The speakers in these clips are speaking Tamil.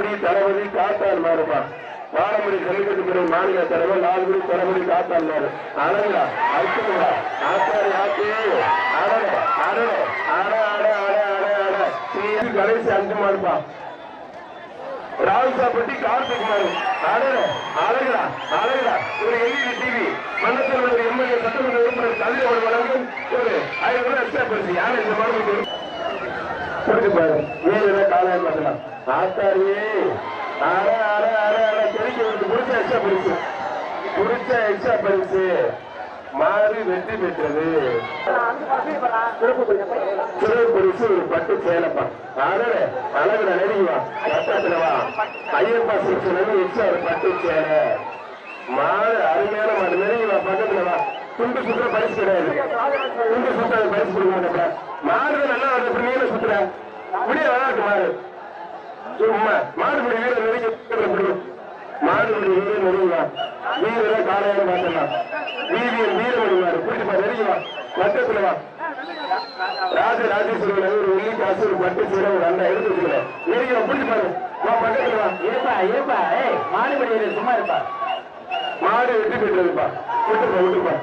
வாழமுடி தளபதி காத்தான் மாறுப்பா வாழமுடி ஜல்லிக்கட்டு பிரிவு மாநில தலைவர் லால்குடி தளபதி காத்தான் மாறு அழகா அற்புதமா ஆத்தாரி ஆத்தி அடட அடட அட அட அட அட அட நீ கடைசி அஞ்சு மாறுப்பா ராவுசாப்பட்டி கார்த்திக் மாறு அடட அழகா அழகா ஒரு எல்இடி டிவி மன்னத்தில் உள்ள எம்எல்ஏ சட்டமன்ற உறுப்பினர் கல்வி வழங்கும் ஒரு ஐநூறு ரூபாய் எக்ஸ்ட்ரா பரிசு யாரும் இந்த மாதிரி புரிஞ்சு பாரு வீரர காலையை பார்க்கலாம் ஆத்தாரியே அட அட அட அட தெரிக்க விட்டு புடிச்ச எக்ஸ்ட்ரா பரிசு புடிச்ச எக்ஸ்ட்ரா பரிசு மாறி வெற்றி பெற்றது சிறப்பு பரிசு ஒரு பட்டு சேலப்பா அடடே அழகுல நெருங்கி வா பட்டத்துல வா ஐயப்பா சிக்ஷன் எக்ஸ்ட்ரா ஒரு பட்டு சேலை மாடு அருமையான மாடு நெருங்கி வா பக்கத்துல வா துண்டு சுத்துற பரிசு கிடையாது துண்டு சுத்த பரிசு கொடுக்க மாட்டேன் மாடு நல்லா வருது அப்புறம் நீங்க சுத்துற முடிய விளையாட்டு மாடு சும்மா மாடுபடி வீரர் நெருங்கி விடு. மாடுபடி வீரர் நெருங்கி வா வீரரை காலையில பார்த்தலாம் வீதியன் வீரமணி மாடு பிடிச்சு பா நெருங்கி வா பக்கத்துல வா ராஜ ராஜேஸ்வரன் ஒரு வெள்ளி காசு ஒரு பட்டு சீரை ஒரு அண்டா எடுத்து வச்சுக்கிறேன் நெருங்கி வா பிடிச்சு பாரு வா பக்கத்துல வா ஏப்பா ஏப்பா ஏய் மாடுபடி சும்மா இருப்பா மாடு வெற்றி பெற்றதுப்பா விட்டுப்பா விட்டுப்பா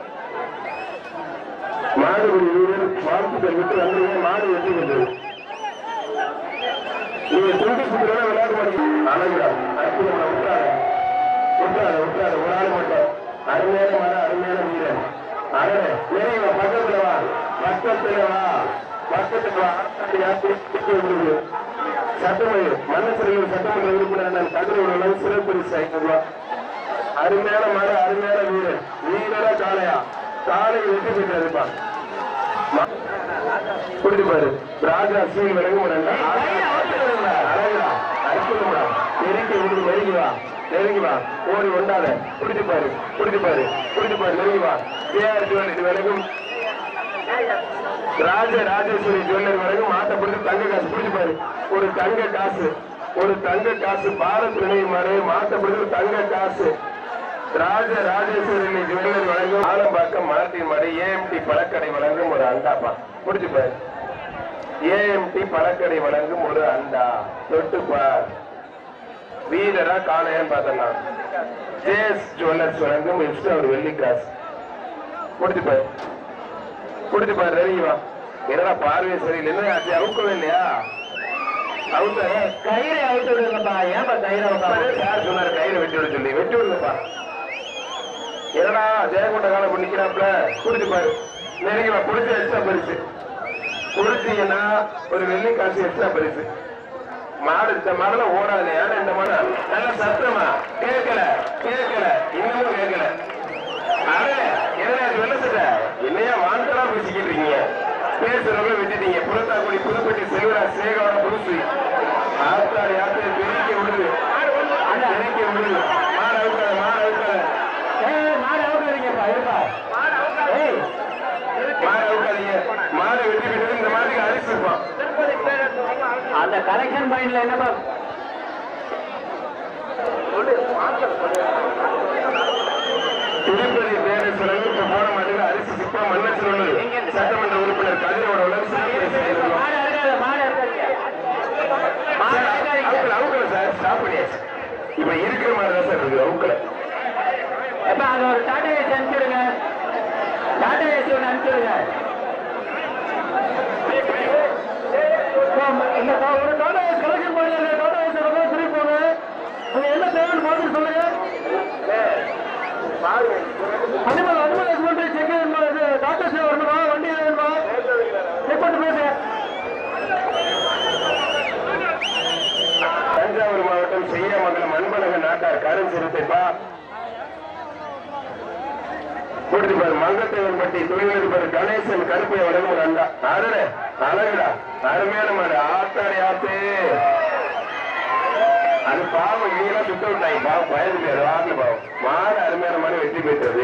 மாடுபடி வீரர் வாழ்த்துக்கள் விட்டு வந்தீங்க மாடு வெற்றி பெற்றது நீங்க துண்டு சுத்துறதா விளையாட மாட்டீங்க அழகுடா அற்புதமா விட்டாத விட்டாத விட்டாத ஒரு ஆள் மட்டும் அருமையான மாடு அருமையான வீரர் அழகு நெருங்கி வா பக்கத்துல வா பக்கத்துல வா பக்கத்துல வா ஆத்தாடி யாத்திரை சுத்தி விடுது சட்டமன்ற மன்னசிறையில் சட்டமன்ற உறுப்பினர் நான் கதிரோட அளவு சிறப்பு பரிசு ஐநூறு ரூபாய் அருமையான மாடு அருமையான வீரர் வீரரா காளையா காலை வெற்றி பெற்றிருப்பா புரிஞ்சு பாரு ராஜா சீல் விலங்கு அழகா அற்புதமா நெருங்கி விடுது நெருங்கி வா நெருங்கி வா ஓடி ஒண்டாத புரிஞ்சு பாரு புரிஞ்சு பாரு புரிஞ்சு பாரு நெருங்கி வா கேஆர் ஜுவல்லரி விலகும் ராஜ ராஜேஸ்வரி ஜுவல்லரி வரைக்கும் மாட்ட பிடிச்சி தங்க காசு பிடிச்சு பாரு ஒரு தங்க காசு ஒரு தங்க காசு பாரத் நினைவு மாறு மாட்ட பிடிச்சி தங்க காசு ராஜ ராஜேஸ்வரி ஜுவல்லரி வழங்கும் ஆலம்பாக்கம் மார்டின் மாடு ஏஎம்டி பழக்கடை வழங்கும் ஒரு அண்டாப்பா பிடிச்சு பாரு ஏஎம்டி பழக்கடை வழங்கும் ஒரு அண்டா தொட்டு பார் வீரரா காளையான்னு பார்த்தோம்னா ஜேஎஸ் ஜுவல்லர்ஸ் வழங்கும் எக்ஸ்ட்ரா ஒரு வெள்ளி காசு முடிச்சு பாரு குடிச்சு பாரு நெருங்கி வா என்னடா பார்வை சரியில்லை என்ன ஆச்சு அவுக்கவே இல்லையா அவுத்த கயிறை அவுத்து விடுங்கப்பா ஏன்பா கயிறை அவுத்தா யார் சொன்னாரு கயிறு வெட்டி விட சொல்லி வெட்டி விடுங்கப்பா என்னடா ஜெயகொண்ட காலம் பண்ணி நிக்கிறாப்ல குடிச்சு பாரு நெருங்கி வா குடிச்சு எக்ஸ்ட்ரா பரிசு குடிச்சீங்கன்னா ஒரு வெள்ளி காசு எக்ஸ்ட்ரா பரிசு மாடு இந்த மாடுல ஓடாது யாரு இந்த மாடு நல்ல சத்தமா கேட்கல கேட்கல இன்னமும் கேட்கல அடே என்னடா இது வெள்ள சட்டை என்னையா வாண்டலா பேசிக்கிட்டு இருக்கீங்க பேசுறவங்க விட்டுட்டீங்க புறத்தாக்குடி புதுப்பட்டி செல்வராஜ் சேகரோட புதுசு ஆத்தாடி ஆத்தாடி பெருக்கி விடுது பெருக்கி விடுது மாடு அவுக்காத மாடு அவுக்காத ஏய் மாடு அவுக்காதீங்கப்பா இருப்பா ஏய் மாடு அவுக்காதீங்க மாடு வெட்டி விட்டு இந்த மாட்டுக்கு அரிசி இருப்பான் அந்த கலெக்ஷன் பாயிண்ட்ல என்னப்பா திருப்பதி பேரரசு இப்ப போன மாட்டுக்கு அரிசி சிப்பா மன்னத்தில் உள்ளது சட்டமன்ற உறுப்பினர் கதிரோட உலக மாடு அறுக்காத மாடு அறுக்காதீங்க மாடு அறுக்காதீங்க அவுக்கல அவுக்கல சார் ஸ்டாப் பண்ணியாச்சு இப்ப இருக்கிற மாதிரி தான் சார் இருக்கு அவுக்கல எப்ப அது ஒரு டாடா ஏசி அனுப்பிச்சுடுங்க டாடா ஏசி ஒன்று அனுப்பிச்சுடுங்க இந்த கா- ஒரு டாடா ஏசி கலெக்ஷன் பண்ணல டாடா ஏசி ரொம்ப ஃப்ரீ போகுது அது என்ன தேவைன்னு பார்த்து சொல்லுங்க அனிமல் அனிமல் ஹஸ்பண்ட்ரி செக் வேணுமா இது டாக்டர் சேவை வரணுமா வண்டி வேணுமா செக் பண்ணி பேசு தஞ்சாவூர் மாவட்டம் செய்யாமங்கலம் அன்பழக நாட்டார் கரும் சிறுத்தைப்பா கூட்டிப்பார் மங்கத்தேவன்பட்டி தொழிலதிபர் கணேசன் கருப்பை வழங்கும் ஒரு அண்டா அருணே அழகுடா அருமையான மாடு ஆத்தாடி ஆத்து அது பாவம் நீங்களா சுத்த விட்டாங்க பாவம் பயந்து வாரில் பாவம் மாடு அருமையான மாடு வெற்றி பெற்றது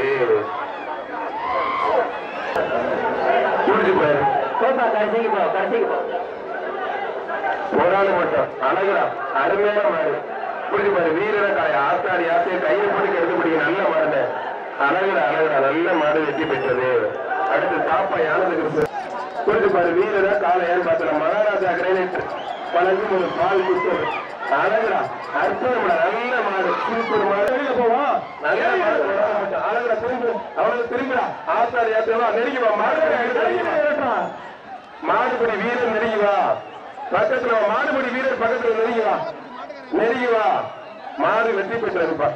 கூட்டிப்பாரு போப்பா கடைசிக்கு போ கடைசிக்கு போ ஒரு ஆளு மட்டும் அழகுடா அருமையான மாடு புரிஞ்சு பாரு வீரர காய் ஆத்தாடி ஆத்தைய கையை போட்டு எடுத்து பிடிக்க நல்ல மாடு அழகுடா அழகுடா நல்ல மாடு வெற்றி பெற்றது அடுத்து தாப்பா யானது கிறிஸ்து புரிஞ்சு பாரு வீரர காலையான்னு பார்த்தல மகாராஜா கிரைனேட் வழங்கும் ஒரு பால் குத்தல் அழகுடா அற்புதம்டா நல்ல மாடு சூப்பர் மாடு வெளியில போவோம் நல்ல மாடு அழகுடா திரும்ப அவனுக்கு திரும்பிடா ஆசாரி யாத்திரமா நெருங்கி வா மாடு மாடுபடி வீரர் நெருங்கி வா பக்கத்துல வா மாடுபடி வீரர் பக்கத்துல நெருங்கி வா நெருங்கி வா மாடு வெற்றி பெற்றிருப்பா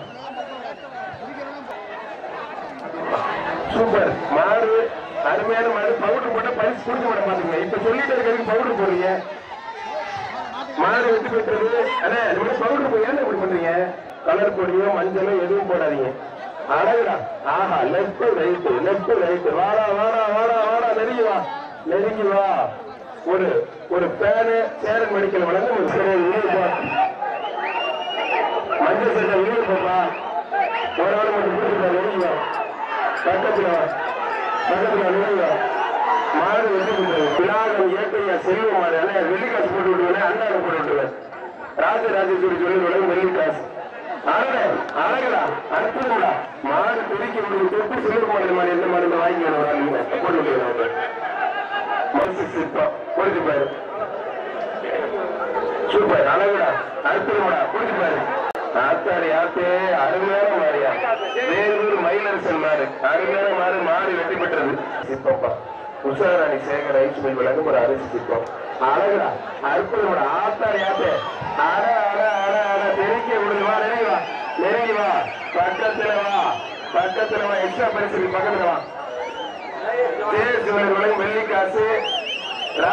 சூப்பர் மாடு அருமையான மாடு பவுடர் போட்ட பரிசு கொடுக்க மாட்ட மாட்டீங்க இப்ப சொல்லிட்டு இருக்கிறதுக்கு பவுடர் போடுறீங்க மாடு வெற்றி பெற்றது அண்ணே நீங்க பவுடர் போய் ஏன் இப்படி பண்றீங்க கலர் பொடியோ மஞ்சளோ எதுவும் போடாதீங்க அழகுடா ஆஹா லெஃப்ட் ரைட் லெஃப்ட் ரைட் வாடா வாடா வாடா வாடா நெருங்கி வா நெருங்கி வா ஒரு ஒரு பேனு சேரன் மெடிக்கல் வழங்கும் ஒரு சிறை யூனிஃபார்ம் மஞ்சள் சட்டை யூனிஃபார்மா ஒரு ஆள் மட்டும் கொடுத்துருக்கா நெருங்கி வா பக்கத்துல வா பக்கத்துல வா, நெருங்கி வா மாடு வெற்றி பெற்றது விநாயகன் இயற்கையா செல்வ மாடு அண்ணா வெள்ளிக்காசு போட்டு விட்டுவேன் அண்ணாவை போட்டு விட்டுவேன் ராஜராஜேஸ்வரி சொல்லி விட வெள்ளிக்காசு அழகா அழகடா அற்புதம்டா மாடு துடிக்க முடியும் தொட்டு சில்வர் மாடு மாடு எந்த மாடு வாங்கி வேணும் போட்டு விட்டுவேன் மனசு சிற்பம் கொடுத்து பாரு சூப்பர் அழகுடா அற்புதம்டா கொடுத்து பாரு ஆத்தாடி ஆத்தே அருமையான மாறியா வேலூர் மயிலரசன் மாறு அருமையான மாறு மாடு வெற்றி பெற்றது சிற்பப்பா உஷாராணி சேகர் ஐஸ் மில் விளங்கும் ஒரு அரிசி சிற்பம் அழகுடா அற்புதம்டா ஆத்தாடி ஆத்தே அட அட அட அட நெருங்கி விடுது வா நெருங்கி வா நெருங்கி வா பக்கத்துல வா பக்கத்துல வா எக்ஸ்ட்ரா பரிசு பக்கத்துல வா தேசிவன் விளங்கும் வெள்ளிக்காசு ரா-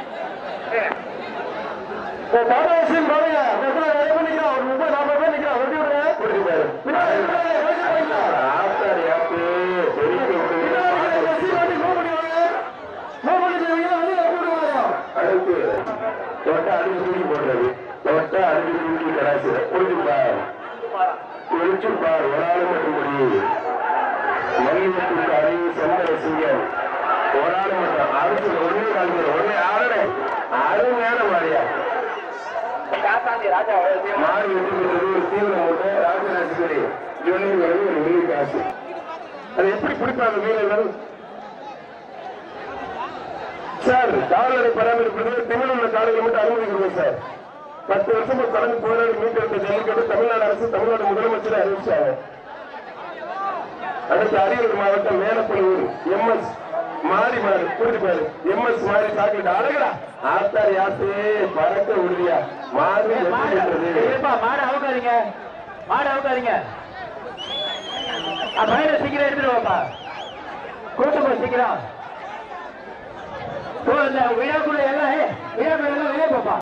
பாபாசின் பாருங்க நிறைய பேர் நிக்கிறான் ஒரு முப்பது நாற்பது பேர் நிக்கிறான் வெட்டி விடுங்க கொடுத்து பாரு. பின்னாடி பின்னாடி, ரோஜா போயிடல. ஆத்தாடி ஆத்து, பெரிய விடுது. பின்னாடி ரசி வாட்டி move பண்ணி வாங்க. Move பண்ணி வைங்க, வெளியில வெட்டி விடுவாங்க. அடுத்து தொட்டா அடிச்சு தூக்கி போடுறது தொட்டா அடிச்சு தூக்கி கராசி குடிச்சு பார் குடிச்சு பார் ஒரு ஆளு மட்டும் முடி மல்லிகைக்கு அறிவு செந்த சிங்கம் ஒரு ஆளு மட்டும் அரிசி ஒண்ணு காலத்துல ஒண்ணு ஆளு அருமையான மாறியா மாறி வெற்றி பெற்றது ஒரு தீவிர மூட்டை ராஜராஜபுரி ஜொல்லி ஒரு வெள்ளி காசு அது எப்படி பிடிப்பாங்க வீரர்கள் சார் கால்நடை பராமரிப்பு தமிழ் உள்ள காலையில் மட்டும் அனுமதிக்கிறோம் சார் பத்து வருஷமா கடந்து போராடி மீட்டெடுத்த ஜல்லிக்கட்டு தமிழ்நாடு அரசு தமிழ்நாடு முதலமைச்சர் அறிவிச்சாங்க அடுத்து அரியலூர் மாவட்டம் மேலப்பழுவூர் எம்எஸ் மாறி மாறு புரிஞ்சுப்பாரு எம்எஸ் மாறி சாக்கிட்டு அழகடா ஆத்தாரி ஆசையே பறக்க உறுதியா மாறி வெற்றி பெற்றது ஏப்பா, மாடை அவுக்காதீங்க மாடை அவுக்காதீங்க ஆ, பையனை சீக்கிரம் எடுத்துட்டு வாப்பா கூட்டு போ சீக்கிரம் போ இந்த விழாக்குள்ள எல்லாம் ஏய், விழாக்குள்ள எல்லாம் வெளியே போப்பா